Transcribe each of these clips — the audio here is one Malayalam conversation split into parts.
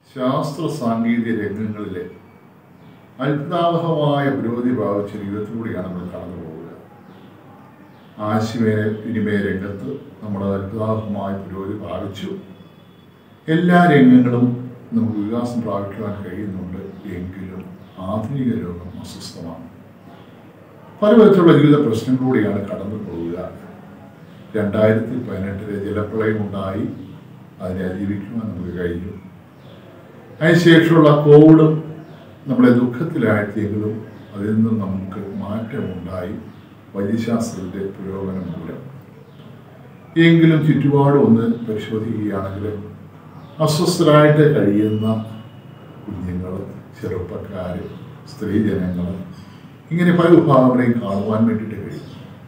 ശാസ്ത്ര സാങ്കേതിക രംഗങ്ങളിലെ അത്ഭുതാവഹമായ പുരോഗതി പ്രാപിച്ച ജീവിതത്തിലൂടെയാണ് നമ്മൾ കടന്നു പോവുക ആശയവിനിമയ വിനിമയ രംഗത്ത് നമ്മൾ അത്ഭുതാവഹമായ പുരോഗതി പ്രാപിച്ചു എല്ലാ രംഗങ്ങളും നമുക്ക് വികാസം പ്രാപിക്കുവാൻ കഴിയുന്നുണ്ട് എങ്കിലും ആധുനിക ലോകം അസ്വസ്ഥമാണ് പല വിധത്തിലുള്ള ജീവിത പ്രശ്നങ്ങളിലൂടെയാണ് കടന്നു പോവുക രണ്ടായിരത്തി പതിനെട്ടിലെ ജലപ്രളയം ഉണ്ടായി അതിനെ അതിജീവിക്കുവാൻ നമുക്ക് കഴിഞ്ഞു അതിനുശേഷമുള്ള കോവിഡും നമ്മളെ ദുഃഖത്തിലാഴ്ത്തിയെങ്കിലും അതിൽ നിന്നും നമുക്ക് മാറ്റമുണ്ടായി വൈദ്യശാസ്ത്രത്തിൻ്റെ പുരോഗമനം മൂലം എങ്കിലും ചുറ്റുപാട് ഒന്ന് പരിശോധിക്കുകയാണെങ്കിൽ അസ്വസ്ഥരായിട്ട് കഴിയുന്ന കുഞ്ഞുങ്ങൾ ചെറുപ്പക്കാർ സ്ത്രീജനങ്ങൾ ഇങ്ങനെ പല വിഭാഗങ്ങളെയും കാണുവാൻ വേണ്ടിയിട്ട് കഴിയും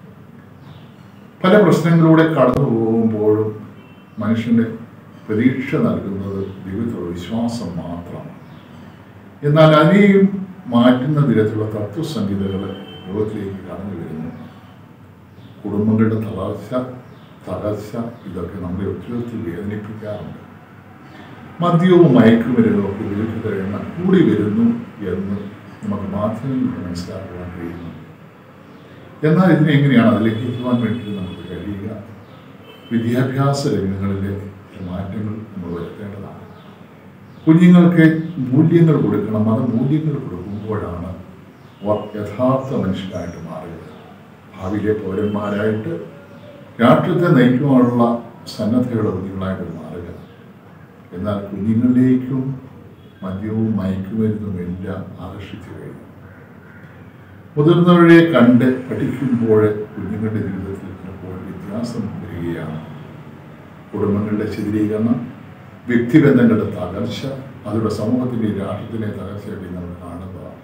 പല പ്രശ്നങ്ങളിലൂടെ കടന്നു പോകുമ്പോഴും മനുഷ്യന് പ്രതീക്ഷ നൽകുന്നത് ദൈവത്തിലുള്ള വിശ്വാസം മാത്രമാണ് എന്നാൽ അതിനെയും മാറ്റുന്ന വിധത്തിലുള്ള തത്വസംഹിതകൾ ലോകത്തിലേക്ക് കടന്നു വരുന്നു കുടുംബങ്ങളുടെ തളർച്ച തകർച്ച ഇതൊക്കെ നമ്മളെ ഒത്തിരി വേദനിപ്പിക്കാറുണ്ട് മദ്യവും മയക്കുമരുന്നും ഒക്കെ വിരുദ്ധ എണ്ണം കൂടി വരുന്നു എന്ന് നമുക്ക് മാധ്യമങ്ങളിൽ മനസ്സിലാക്കുവാൻ കഴിയുന്നു എന്നാൽ ഇതിനെ എങ്ങനെയാണ് അതിലേക്ക് എത്തുവാൻ വേണ്ടി നമുക്ക് കഴിയുക വിദ്യാഭ്യാസ രംഗങ്ങളിലെ മാറ്റങ്ങൾ നമ്മൾ വരുത്തേണ്ടതാണ് കുഞ്ഞുങ്ങൾക്ക് മൂല്യങ്ങൾ കൊടുക്കണം അത് മൂല്യങ്ങൾ കൊടുക്കുമ്പോഴാണ് അവർ യഥാർത്ഥ മനുഷ്യരായിട്ട് മാറുക ഭാവിയിലെ പൗരന്മാരായിട്ട് രാഷ്ട്രത്തെ നയിക്കുവാനുള്ള സന്നദ്ധയുടെ കുഞ്ഞുങ്ങളായിട്ട് മാറുക എന്നാൽ കുഞ്ഞുങ്ങളിലേക്കും മദ്യവും മയക്കുമരുന്നും എല്ലാം ആകർഷിച്ചു കഴിഞ്ഞു മുതിർന്നവരെ കണ്ട് പഠിക്കുമ്പോൾ കുഞ്ഞുങ്ങളുടെ ജീവിതത്തിൽ ചിലപ്പോൾ വ്യത്യാസം വരികയാണ് കുടുംബങ്ങളുടെ ശിഥിലീകരണം വ്യക്തിബന്ധങ്ങളുടെ തകർച്ച അതിലൂടെ സമൂഹത്തിൻ്റെ രാഷ്ട്രത്തിൻ്റെ തകർച്ചയൊക്കെ നമ്മൾ കാണുന്നതാണ്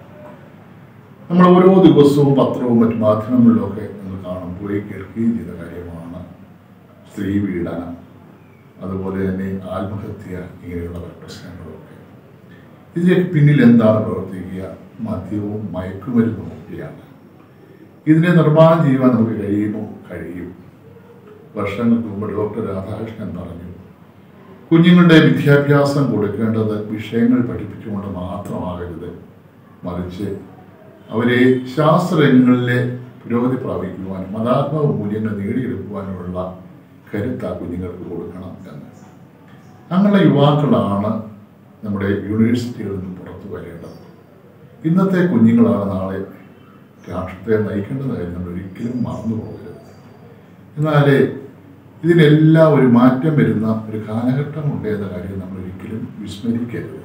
നമ്മൾ ഓരോ ദിവസവും പത്രവും മറ്റു മാധ്യമങ്ങളിലൊക്കെ നമ്മൾ കാണുമ്പോഴേ കേൾക്കുകയും ചെയ്ത കാര്യമാണ് സ്ത്രീ പീഡനം അതുപോലെ തന്നെ ആത്മഹത്യ ഇങ്ങനെയുള്ള പല പ്രശ്നങ്ങളൊക്കെ ഇതിലേക്ക് പിന്നിൽ എന്താണ് പ്രവർത്തിക്കുക മദ്യവും മയക്കുമരുന്നും ഒക്കെയാണ് ഇതിനെ നിർമ്മാണം ചെയ്യുവാൻ നമുക്ക് കഴിയുമോ കഴിയും വർഷങ്ങൾക്ക് മുമ്പ് ഡോക്ടർ രാധാകൃഷ്ണൻ പറഞ്ഞു കുഞ്ഞുങ്ങളുടെ വിദ്യാഭ്യാസം കൊടുക്കേണ്ടത് വിഷയങ്ങൾ പഠിപ്പിച്ചുകൊണ്ട് മാത്രമാകരുത് മറിച്ച് അവരെ ശാസ്ത്രരംഗങ്ങളിലെ പുരോഗതി പ്രാപിക്കുവാനും മതാത്മക മൂല്യങ്ങൾ നേടിയെടുക്കുവാനുമുള്ള കരുത്ത് ആ കുഞ്ഞുങ്ങൾക്ക് കൊടുക്കണം എന്ന് അങ്ങനെയുള്ള യുവാക്കളാണ് നമ്മുടെ യൂണിവേഴ്സിറ്റികളിൽ നിന്ന് പുറത്തു വരേണ്ടത് ഇന്നത്തെ കുഞ്ഞുങ്ങളാണ് നാളെ രാഷ്ട്രത്തെ നയിക്കേണ്ടത് കാര്യം നമ്മൾ ഒരിക്കലും മറന്നു പോകരുത് എന്നാൽ ഇതിനെല്ലാം ഒരു മാറ്റം വരുന്ന ഒരു കാലഘട്ടമുണ്ട് എന്ന കാര്യം നമ്മൾ ഒരിക്കലും വിസ്മരിക്കരുത്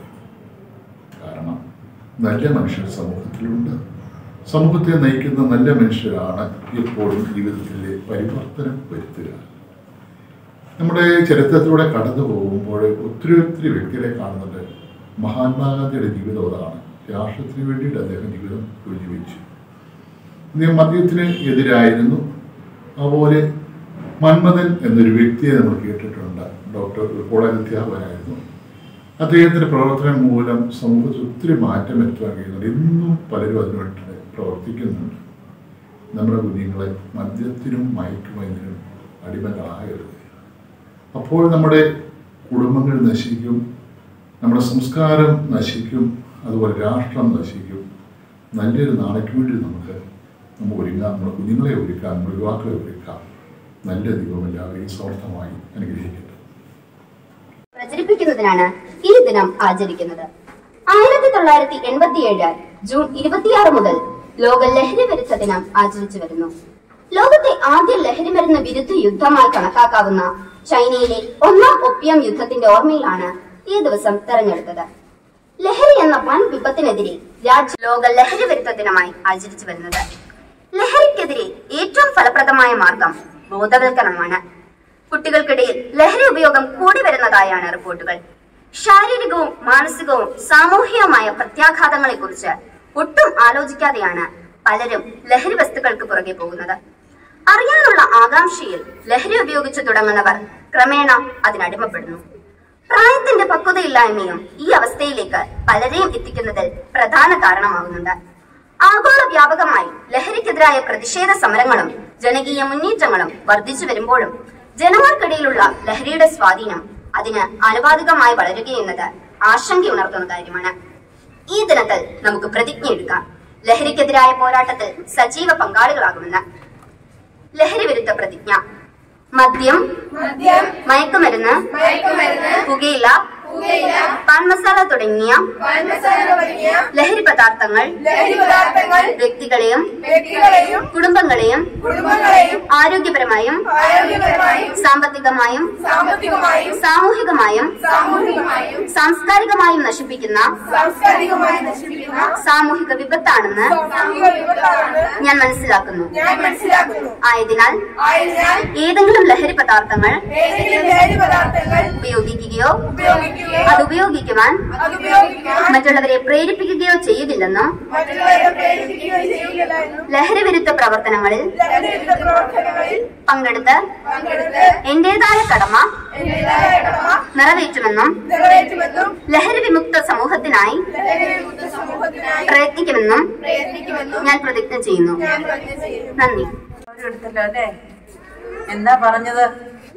കാരണം നല്ല മനുഷ്യർ സമൂഹത്തിലുണ്ട് സമൂഹത്തെ നയിക്കുന്ന നല്ല മനുഷ്യരാണ് എപ്പോഴും ജീവിതത്തിലെ പരിവർത്തനം വരുത്തുക നമ്മുടെ ചരിത്രത്തിലൂടെ കടന്നു പോകുമ്പോൾ ഒത്തിരി ഒത്തിരി വ്യക്തികളെ കാണുന്നുണ്ട് മഹാത്മാഗാന്ധിയുടെ ജീവിതം അതാണ് രാഷ്ട്രത്തിന് വേണ്ടിയിട്ട് അദ്ദേഹം ജീവിതം ജീവിച്ചു അദ്ദേഹം മദ്യത്തിന് എതിരായിരുന്നു അതുപോലെ മന്മഥൻ എന്നൊരു വ്യക്തിയെ നമ്മൾ കേട്ടിട്ടുണ്ട് ഡോക്ടർ ഒരു കോളേജ് അധ്യാപകനായിരുന്നു അദ്ദേഹത്തിൻ്റെ പ്രവർത്തനം മൂലം സമൂഹത്തിൽ ഒത്തിരി മാറ്റം വരുത്തുവാൻ കഴിയുന്നുണ്ട് ഇന്നും പലരും അതിനുവേണ്ടി പ്രവർത്തിക്കുന്നുണ്ട് നമ്മുടെ കുഞ്ഞുങ്ങളെ മദ്യത്തിനും മയക്കുമരുന്നിനും അടിമകളാകരുത് അപ്പോൾ നമ്മുടെ കുടുംബങ്ങൾ നശിക്കും നമ്മുടെ സംസ്കാരം നശിക്കും അതുപോലെ രാഷ്ട്രം നശിക്കും നല്ലൊരു നാളേക്ക് വേണ്ടി നമുക്ക് നമുക്ക് ഒരുങ്ങാം നമ്മുടെ കുഞ്ഞുങ്ങളെ ഒരുക്കാം നമ്മുടെ യുവാക്കളെ ഒരുക്കാം നല്ല ദൈവം എല്ലാവരെയും സമർത്ഥമായി അനുഗ്രഹിക്കട്ടെ പ്രചരിപ്പിക്കുന്നതിനാണ് ഈ ദിനം ആചരിക്കുന്നത് ആയിരത്തി തൊള്ളായിരത്തി എൺപത്തിയേഴ് ജൂൺ ഇരുപത്തിയാറ് മുതൽ ലോക ലഹരി വിരുദ്ധ ദിനം ആചരിച്ചു വരുന്നു ലോകത്തെ ആദ്യ ലഹരി മരുന്ന് വിരുദ്ധ യുദ്ധമായി കണക്കാക്കാവുന്ന ചൈനയിലെ ഒന്നാം ഒപ്പിയം യുദ്ധത്തിന്റെ ഓർമ്മയിലാണ് ഈ ദിവസം തെരഞ്ഞെടുത്തത് ലഹരി എന്ന വൻ വിപത്തിനെതിരെ രാജ്യ ലോക ലഹരി വിരുദ്ധ ദിനമായി ആചരിച്ചു വരുന്നത് ലഹരിക്കെതിരെ ഏറ്റവും ഫലപ്രദമായ മാർഗം ബോധവൽക്കരണമാണ് കുട്ടികൾക്കിടയിൽ ലഹരി ഉപയോഗം കൂടി വരുന്നതായാണ് റിപ്പോർട്ടുകൾ ശാരീരികവും മാനസികവും സാമൂഹികവുമായ പ്രത്യാഘാതങ്ങളെ കുറിച്ച് ഒട്ടും ആലോചിക്കാതെയാണ് പലരും ലഹരി വസ്തുക്കൾക്ക് പുറകെ പോകുന്നത് അറിയാനുള്ള ആകാംക്ഷയിൽ ലഹരി ഉപയോഗിച്ചു തുടങ്ങുന്നവർ ക്രമേണ അതിനടിമപ്പെടുന്നു പ്രായത്തിന്റെ പക്വതയില്ലായ്മയും ഈ അവസ്ഥയിലേക്ക് പലരെയും എത്തിക്കുന്നതിൽ പ്രധാന കാരണമാകുന്നുണ്ട് ആഗോള വ്യാപകമായി ലഹരിക്കെതിരായ പ്രതിഷേധ സമരങ്ങളും ജനകീയ മുന്നേറ്റങ്ങളും വർദ്ധിച്ചു വരുമ്പോഴും ജനങ്ങൾക്കിടയിലുള്ള ലഹരിയുടെ സ്വാധീനം അതിന് ആനുപാതികമായി വളരുകയെന്നത് ആശങ്കയുണർത്തുന്ന കാര്യമാണ് ഈ ദിനത്തിൽ നമുക്ക് പ്രതിജ്ഞ എടുക്കാം ലഹരിക്കെതിരായ പോരാട്ടത്തിൽ സജീവ പങ്കാളികളാകുമെന്ന് ലഹരി വിരുദ്ധ പ്രതിജ്ഞ മദ്യം മദ്യം മയക്കുമരുന്ന് മയക്കുമരുന്ന് പുകയില പുകയില പാൻമസാല തുടങ്ങിയ പാൻമസാല തുടങ്ങിയ ലഹരി പദാർത്ഥങ്ങൾ ലഹരി പദാർത്ഥങ്ങൾ വ്യക്തികളെയും വ്യക്തികളെയും കുടുംബങ്ങളെയും കുടുംബങ്ങളെയും ആരോഗ്യപരമായും ആരോഗ്യപരമായും സാമ്പത്തികമായും സാമ്പത്തികമായും സാമൂഹികമായും സാമൂഹികമായും സാംസ്കാരികമായും നശിപ്പിക്കുന്ന സാംസ്കാരികമായും നശിപ്പിക്കുന്ന സാമൂഹിക വിപത്താണെന്ന് സാമൂഹിക വിപത്താണ് ഞാൻ മനസ്സിലാക്കുന്നു ഞാൻ മനസ്സിലാക്കുന്നു ആയതിനാൽ ആയതിനാൽ ഏതെങ്കിലും ലഹരി പദാർത്ഥങ്ങൾ ഏതെങ്കിലും ലഹരി പദാർത്ഥങ്ങൾ ഉപയോഗിക്കുകയോ ഉപയോഗിക്കുകയോ അത് ഉപയോഗിക്കുവാൻ അത് ഉപയോഗിക്കാൻ മറ്റുള്ളവരെ പ്രേരിപ്പിക്കുകയോ ചെയ്യുന്നില്ലെന്നും മറ്റുള്ളവരെ പ്രേരിപ്പിക്കുകയോ ചെയ്യില്ല എന്നും ലഹരി വിരുദ്ധ പ്രവർത്തനങ്ങളിൽ ലഹരി വിരുദ്ധ പ്രവർത്തനങ്ങളിൽ പങ്കെടുത്ത് പങ്കെടുത്ത് എന്റേതായ കടമ എന്റേതായ കടമ നിറവേറ്റുമെന്നും നിറവേറ്റുമെന്നും ലഹരി വിമുക്ത സമൂഹത്തിനായി ലഹരി വിമുക്ത സമൂഹത്തിനായി പ്രയത്നിക്കുമെന്നും പ്രയത്നിക്കുമെന്നും ഞാൻ പ്രതിജ്ഞ ചെയ്യുന്നു ഞാൻ പ്രതിജ്ഞ ചെയ്യുന്നു നന്ദി എടുത്തല്ലോ അല്ലേ എന്താ പറഞ്ഞത്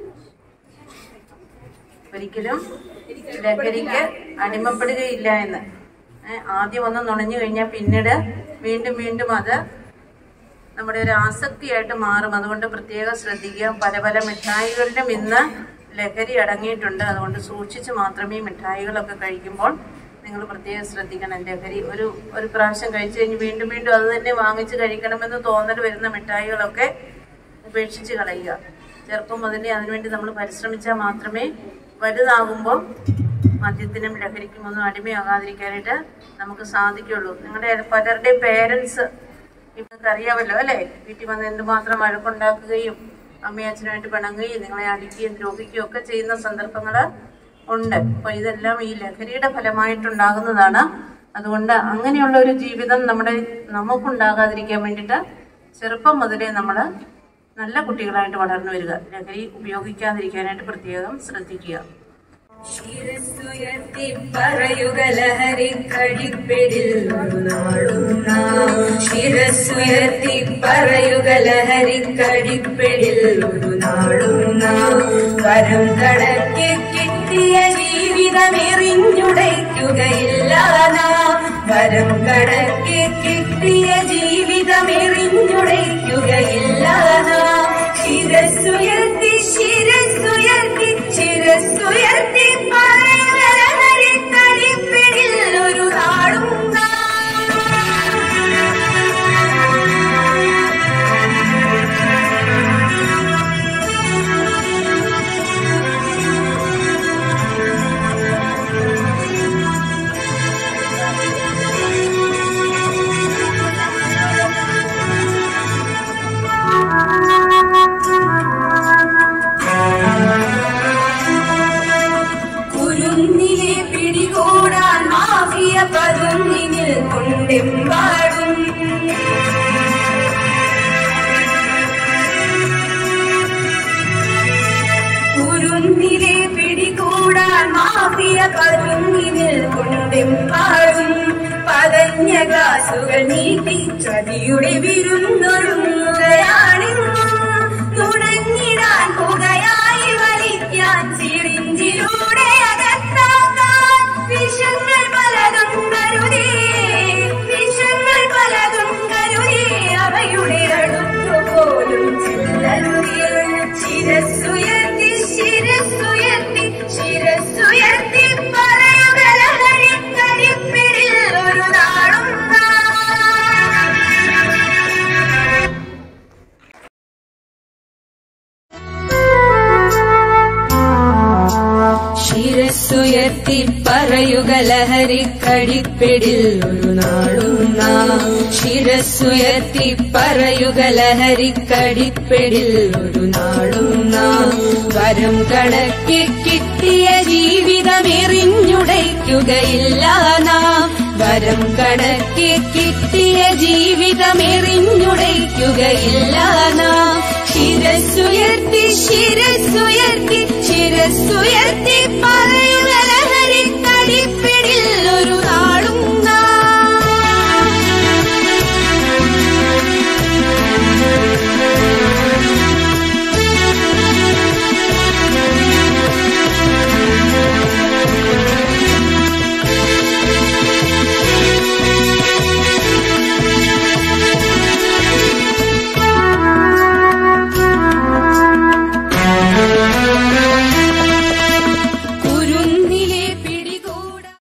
ഒരിക്കലും ലഹരിക്ക് അടിമപ്പെടുകയില്ല എന്ന് ഏ, ആദ്യം ഒന്ന് നുണഞ്ഞു കഴിഞ്ഞാൽ പിന്നീട് വീണ്ടും വീണ്ടും അത് നമ്മുടെ ഒരു ആസക്തിയായിട്ട് മാറും അതുകൊണ്ട് പ്രത്യേകം ശ്രദ്ധിക്കുക പല പല മിഠായികളിലും ഇന്ന് ലഹരി അടങ്ങിയിട്ടുണ്ട് അതുകൊണ്ട് സൂക്ഷിച്ച് മാത്രമേ ഈ മിഠായികളൊക്കെ കഴിക്കുമ്പോൾ നിങ്ങൾ പ്രത്യേകം ശ്രദ്ധിക്കണം ലഹരി ഒരു ഒരു പ്രാവശ്യം കഴിച്ചു കഴിഞ്ഞ് വീണ്ടും വീണ്ടും അത് തന്നെ വാങ്ങിച്ച് കഴിക്കണമെന്ന് തോന്നൽ വരുന്ന മിഠായികളൊക്കെ ഉപേക്ഷിച്ച് കളയുക ചെറുപ്പം മുതലേ അതിനുവേണ്ടി നമ്മൾ പരിശ്രമിച്ചാൽ മാത്രമേ വലുതാകുമ്പോൾ മദ്യത്തിനും ലഹരിക്കും ഒന്നും അടിമയാകാതിരിക്കാനായിട്ട് നമുക്ക് സാധിക്കുള്ളൂ നിങ്ങളുടെ പലരുടെയും പേരൻസ് നിങ്ങൾക്ക് അറിയാമല്ലോ അല്ലേ വീട്ടിൽ വന്ന് എന്തുമാത്രം വഴക്കുണ്ടാക്കുകയും അമ്മയും അച്ഛനുമായിട്ട് പിണങ്ങുകയും നിങ്ങളെ അടിക്കുകയും ദ്രോഹിക്കുകയും ഒക്കെ ചെയ്യുന്ന സന്ദർഭങ്ങൾ ഉണ്ട് അപ്പോൾ ഇതെല്ലാം ഈ ലഹരിയുടെ ഫലമായിട്ടുണ്ടാകുന്നതാണ് അതുകൊണ്ട് അങ്ങനെയുള്ള ഒരു ജീവിതം നമ്മുടെ നമുക്കുണ്ടാകാതിരിക്കാൻ വേണ്ടിയിട്ട് ചെറുപ്പം മുതലേ നമ്മൾ നല്ല കുട്ടികളായിട്ട് വളർന്നു വരിക ലഹരി ഉപയോഗിക്കാതിരിക്കാനായിട്ട് പ്രത്യേകം ശ്രദ്ധിക്കുക ശിരസ്സുയർത്തി പറയുക ലഹരി കടിപ്പിടിൽ ഒരു നാളും നാം ശിരസ്സുയർത്തി പറയുക ലഹരി കടിപ്പിടിൽ ഒരു നാളും നാം വരം കടക്കി കിട്ടിയ ജീവിതമെറിഞ്ഞുടയ്ക്കുകയില്ല നാം വരം കടക്കി കിട്ടിയ ജീവിതമെറിഞ്ഞുടയ്ക്കുകയില്ല നാം ശിരസ്സുയർത്തി ശിരസ്സുയർത്തി ശിരസ്സുയർത്തി പറയുക ലഹരി കടിപ്പിടിൽ ഒരു നാളും കുരുന്നിലെ പിടികൂടാൻ മാഫിയ പതുങ്ങിനിൽ കൊണ്ടെമ്പാടും കുരുന്നിലെ പിടികൂടാൻ മാഫിയ പതുങ്ങിനിൽ കൊണ്ടെമ്പാടും പതഞ്ഞ ഗ്ലാസുകൾ നീട്ടി ചതിയുടെ വിരുന്നൊരുങ്ങുകയാണെന്നും തുടങ്ങിടാൻ പുകയായി വലിക്കാൻ സിറിഞ്ചിലൂടെ അകത്താക്കാൻ വിഷങ്ങൾ പലതും കരുതി വിഷങ്ങൾ പലതും കരുതി അവയുടെ അടുത്തു പോലും ചെല്ലരുതേ ശിരസ്സുയർത്തി ശിരസ്സുയർത്തി ശിരസ്സുയർത്തി പറയുക ലഹരി കരിപ്പിടിൽ ഒരു നാളും ശിരസ്സുയർത്തി പറയുക ലഹരി കടിപ്പിടിൽ ഒരു നാളും നാം ശിരസ്സുയർത്തി പറയുക ലഹരി കടിപ്പിടിൽ ഒരു നാളും നാം വരം കണക്കി കിട്ടിയ ജീവിതമെറിഞ്ഞുടയ്ക്കുകയില്ല നാം വരം കണക്കി കിട്ടിയ ജീവിതമെറിഞ്ഞുടയ്ക്കുകയില്ല നാം ശിരസ്സുയർത്തി ശിരസ്സുയർത്തി ശിരസ്സുയർത്തി പറയുക